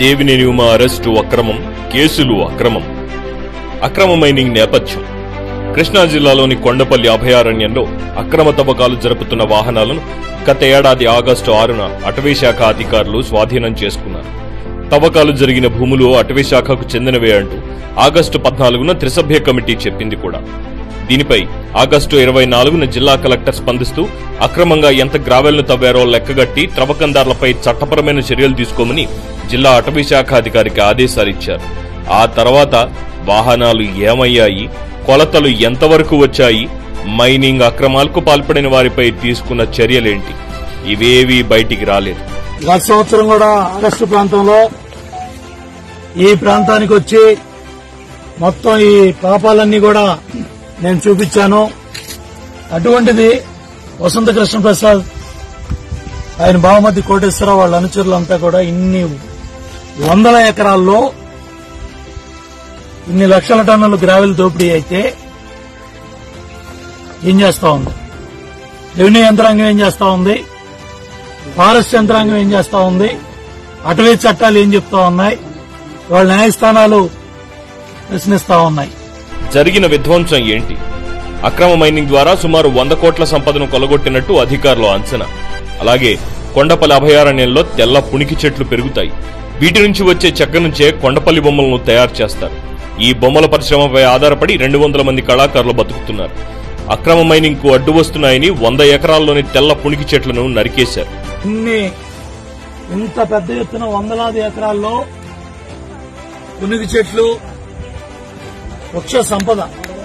Devineni Uma arrest అక్రమం కేసులు అక్రమం అక్రమ మైనింగ్ నేపథ్యం కృష్ణా జిల్లాలోని కొండపల్లి అభయారణ్యంలో అక్రమ తవ్వకాలు జరుపుతున్న వాహనాలను గత ఏడాది ఆగస్టు ఆరున అటవీశాఖ అధికారులు స్వాధీనం చేసుకున్నారు తవ్వకాలు జరిగిన భూములు అటవీశాఖకు చెందినవే అంటూ ఆగస్టు పద్నాలుగున త్రిసభ్య కమిటీ చెప్పింది కూడా దీనిపై ఆగస్టు ఇరవై నాలుగున జిల్లా కలెక్టర్ స్పందిస్తూ అక్రమంగా ఎంత గ్రావెల్ను తవ్వారో లెక్కగట్టి త్రవ్వకందారులపై చట్టపరమైన చర్యలు తీసుకోమని జిల్లా అటవీశాఖ అధికారికి ఆదేశాలిచ్చారు ఆ తర్వాత వాహనాలు ఏమయ్యాయి కొలతలు ఎంతవరకు వచ్చాయి మైనింగ్ అక్రమాలకు పాల్పడిన వారిపై తీసుకున్న చర్యలేంటి ఇవేవీ బయటికి రాలేదు గత సంవత్సరం కూడా ఆగస్టు ప్రాంతంలో ఈ ప్రాంతానికి వచ్చి మొత్తం ఈ పాపాలన్నీ కూడా నేను చూపించాను అటువంటిది వసంత కృష్ణ ప్రసాద్ ఆయన బావమతి కోటేశ్వరరావు వాళ్ళ అనుచరులంతా కూడా ఇన్ని వందల ఎకరాల్లో ఇన్ని లక్షల టన్నులు గ్రావెల్ దోపిడీ అయితే ఏం చేస్తా ఉంది రెవెన్యూ యంత్రాంగం ఏం చేస్తా ఉంది ఫారెస్ట్ యంత్రాంగం ఏం చేస్తా ఉంది అటవీ చట్టాలు ఏం చెప్తా ఉన్నాయి వాళ్ళ న్యాయస్థానాలు ప్రశ్నిస్తా ఉన్నాయి జరిగిన విధ్వంసం ఏంటి అక్రమ మైనింగ్ ద్వారా సుమారు వంద కోట్ల సంపదను కొలగొట్టినట్టు అధికారులు అంచనా అలాగే కొండపల్లి అభయారణ్యంలో తెల్ల పుణికి చెట్లు పెరుగుతాయి వీటి నుంచి వచ్చే చెక్క నుంచే కొండపల్లి బొమ్మలను తయారు చేస్తారు ఈ బొమ్మల పరిశ్రమపై ఆధారపడి రెండు వందల మంది కళాకారులు బతుకుతున్నారు అక్రమ మైనింగ్ కు అడ్డు వస్తున్నాయని వంద ఎకరాల్లోని తెల్ల పుణికి చెట్లను నరికేశారు ఇన్ని ఇంత పెద్ద ఎత్తున వందలాది ఎకరాల్లో పునుగు చెట్లు వృక్ష సంపద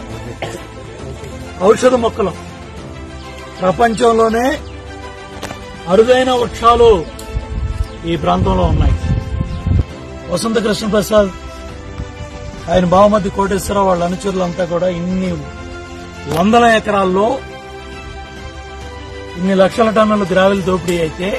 ఔషధ మొక్కలు ప్రపంచంలోనే అరుదైన వృక్షాలు ఈ ప్రాంతంలో ఉన్నాయి వసంత కృష్ణ ప్రసాద్ ఆయన బావమతి కోటేశ్వరరావు వాళ్ళ అనుచరులంతా కూడా ఇన్ని వందల ఎకరాల్లో ఇన్ని లక్షల టన్నుల గ్రావెల్ దోపిడీ అయితే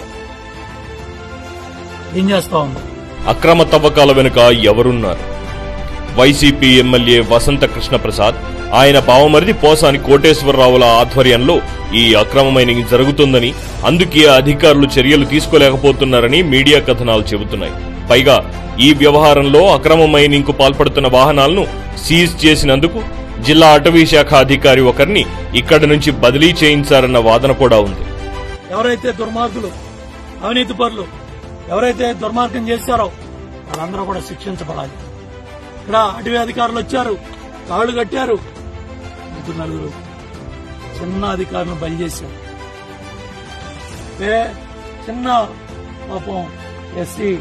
ఏం చేస్తా ఉంది అక్రమ తవ్వకాల వెనుక ఎవరున్నారు వైసీపీ ఎమ్మెల్యే వసంత కృష్ణ ప్రసాద్ ఆయన బావమరిది పోసాని కోటేశ్వరరావుల ఆధ్వర్యంలో ఈ అక్రమ మైనింగ్ జరుగుతుందని అందుకే అధికారులు చర్యలు తీసుకోలేకపోతున్నారని మీడియా కథనాలు చెబుతున్నాయి పైగా ఈ వ్యవహారంలో అక్రమ మైనింగ్ కు పాల్పడుతున్న వాహనాలను సీజ్ చేసినందుకు జిల్లా అటవీ శాఖ అధికారి ఒకరిని ఇక్కడి నుంచి బదిలీ చేయించారన్న వాదన కూడా ఉంది ఎవరైతే దుర్మార్గులు అవినీతి పరులు ఎవరైతే దుర్మార్గం చేశారో వాళ్ళందరూ కూడా శిక్షించబడాలి ఇక్కడ అటవీ అధికారులు వచ్చారు కాళ్ళు కట్టారు ముగ్గురు నలుగురు చిన్న అధికారులను బలి చేశారు ఏ చిన్న పాపం ఎస్సీ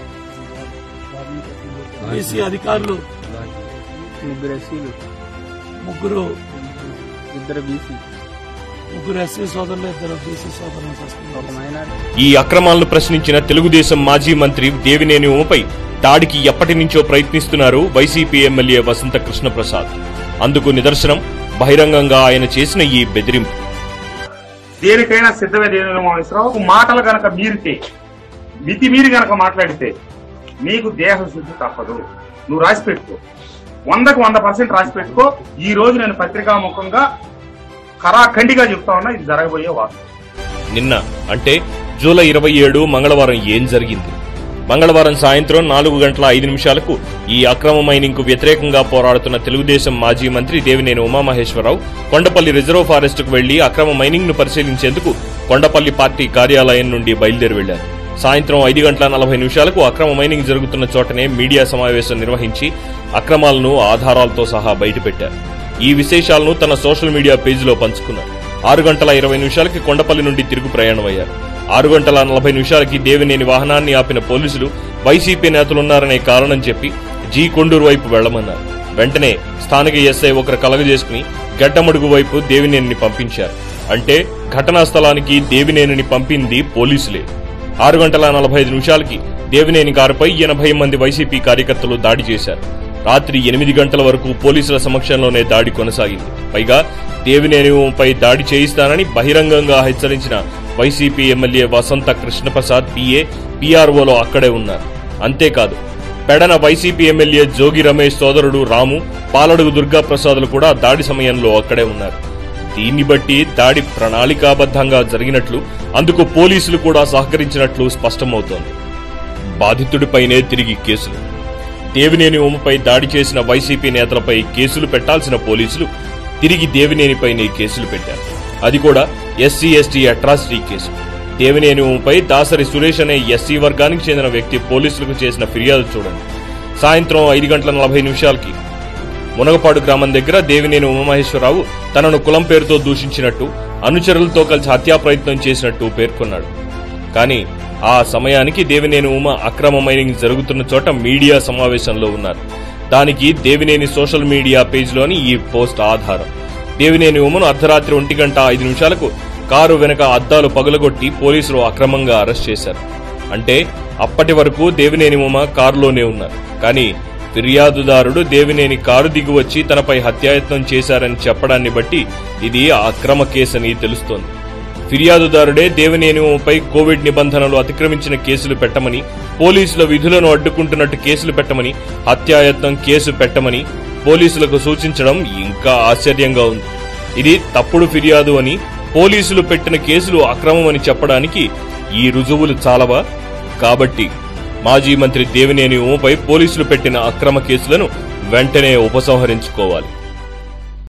బీసీ అధికారులు ముగ్గురు ఎస్సీలు ముగ్గురు ఇద్దరు బీసీ ముగ్గురు ఎస్సీ సోదరులు ఇద్దరు బీసీ సోదరులను సస్పెండ్ ఒక మైనార్టీ ఈ అక్రమాలను ప్రశ్నించిన తెలుగుదేశం మాజీ మంత్రి దేవినేని ఉమపై దాడికి ఎప్పటి నుంచో ప్రయత్నిస్తున్నారు వైసీపీ ఎమ్మెల్యే వసంత కృష్ణప్రసాద్ అందుకు నిదర్శనం బహిరంగంగా ఆయన చేసిన ఈ బెదిరింపు దేనికైనా సిద్ధమే దేని మహేశ్వరరావు మాటలు గనక మీరితే మితి మీరి గనక మాట్లాడితే నీకు దేహ శుద్ధి తప్పదు నువ్వు రాసి పెట్టుకో వందకు వంద పర్సెంట్ రాసి పెట్టుకో ఈ రోజు నేను పత్రికా ముఖంగా ఖరాఖండిగా చెప్తా ఉన్నా ఇది జరగబోయే వాస్తవం నిన్న అంటే జూలై ఇరవై ఏడు మంగళవారం ఏం జరిగింది మంగళవారం సాయంత్రం నాలుగు గంటల ఐదు నిమిషాలకు ఈ అక్రమ మైనింగ్ కు వ్యతిరేకంగా పోరాడుతున్న తెలుగుదేశం మాజీ మంత్రి దేవినేని ఉమామహేశ్వరరావు కొండపల్లి రిజర్వ్ ఫారెస్ట్ కు వెళ్లి అక్రమ మైనింగ్ ను పరిశీలించేందుకు కొండపల్లి పార్టీ కార్యాలయం నుండి బయలుదేరి వెళ్లారు సాయంత్రం ఐదు గంటల నలభై నిమిషాలకు అక్రమ మైనింగ్ జరుగుతున్న చోటనే మీడియా సమావేశం నిర్వహించి అక్రమాలను ఆధారాలతో సహా బయటపెట్టారు ఈ విశేషాలను తన సోషల్ మీడియా పేజీలో పంచుకున్నారు ఆరు గంటల ఇరవై నిమిషాలకి కొండపల్లి నుండి తిరుగు ప్రయాణమయ్యారు ఆరు గంటల నలభై నిమిషాలకి దేవినేని వాహనాన్ని ఆపిన పోలీసులు వైసీపీ నేతలున్నారనే కారణం చెప్పి జీ కొండూరు వైపు వెళ్లమన్నారు వెంటనే స్థానిక ఎస్ఐ ఒకరు కలగజేసుకుని గడ్డమడుగు వైపు దేవినేనిని పంపించారు అంటే ఘటనా స్థలానికి దేవినేనిని పంపింది పోలీసులే ఆరు గంటల నలభై ఐదు నిమిషాలకి దేవినేని కారుపై ఎనభై మంది వైసీపీ కార్యకర్తలు దాడి చేశారు రాత్రి ఎనిమిది గంటల వరకు పోలీసుల సమక్షంలోనే దాడి కొనసాగింది పైగా దేవినేనిపై దాడి చేయిస్తానని బహిరంగంగా హెచ్చరించిన YCP MLA Vasantha Krishnaprasad PA పీఆర్ఓలో అక్కడే ఉన్నారు అంతేకాదు పెడన వైసీపీ ఎమ్మెల్యే జోగి రమేష్ సోదరుడు రాము పాలడుగు దుర్గాప్రసాదులు కూడా దాడి సమయంలో అక్కడే ఉన్నారు దీన్ని బట్టి దాడి ప్రణాళికాబద్ధంగా జరిగినట్లు అందుకు పోలీసులు కూడా సహకరించినట్లు స్పష్టమవుతోంది బాధితుడిపైనే తిరిగి కేసులు దేవినేని ఉమపై దాడి చేసిన వైసీపీ నేతలపై కేసులు పెట్టాల్సిన పోలీసులు తిరిగి దేవినేనిపైనే కేసులు పెట్టారు అది కూడా SC ST atrocity case Devineni ఉమపై దాసరి సురేష్ అనే ఎస్సీ వర్గానికి చెందిన వ్యక్తి పోలీసులకు చేసిన ఫిర్యాదు చూడండి సాయంత్రం ఐదు గంటల నలభై నిమిషాలకి మునగపాడు గ్రామం దగ్గర దేవినేని ఉమామహేశ్వరరావు తనను కులం పేరుతో దూషించినట్టు అనుచరులతో కలిసి హత్యా ప్రయత్నం చేసినట్టు పేర్కొన్నాడు కానీ ఆ సమయానికి దేవినేని ఉమ అక్రమ మైనింగ్ జరుగుతున్న చోట మీడియా సమావేశంలో ఉన్నారు దానికి దేవినేని సోషల్ మీడియా పేజ్లోని ఈ పోస్ట్ ఆధారం దేవినేని ఉమను అర్ధరాత్రి ఒంటి గంట ఐదు నిమిషాలకు కారు వెనక అద్దాలు పగులగొట్టి పోలీసులు అక్రమంగా అరెస్ట్ చేశారు అంటే అప్పటి వరకు దేవినేని ఉమ కారులోనే ఉన్నారు కానీ ఫిర్యాదుదారుడు దేవినేని కారు దిగువచ్చి తనపై హత్యాయత్నం చేశారని చెప్పడాన్ని బట్టి ఇది అక్రమ కేసని తెలుస్తోంది ఫిర్యాదుదారుడే దేవినేని ఉమపై కోవిడ్ నిబంధనలు అతిక్రమించిన కేసులు పెట్టమని పోలీసుల విధులను అడ్డుకుంటున్నట్టు కేసులు పెట్టమని హత్యాయత్నం కేసు పెట్టమని పోలీసులకు సూచించడం ఇంకా ఆశ్చర్యంగా ఉంది ఇది తప్పుడు ఫిర్యాదు అని పోలీసులు పెట్టిన కేసులు అక్రమమని చెప్పడానికి ఈ రుజువులు చాలవా కాబట్టి మాజీ మంత్రి దేవినేని ఉమపై పోలీసులు పెట్టిన అక్రమ కేసులను వెంటనే ఉపసంహరించుకోవాలి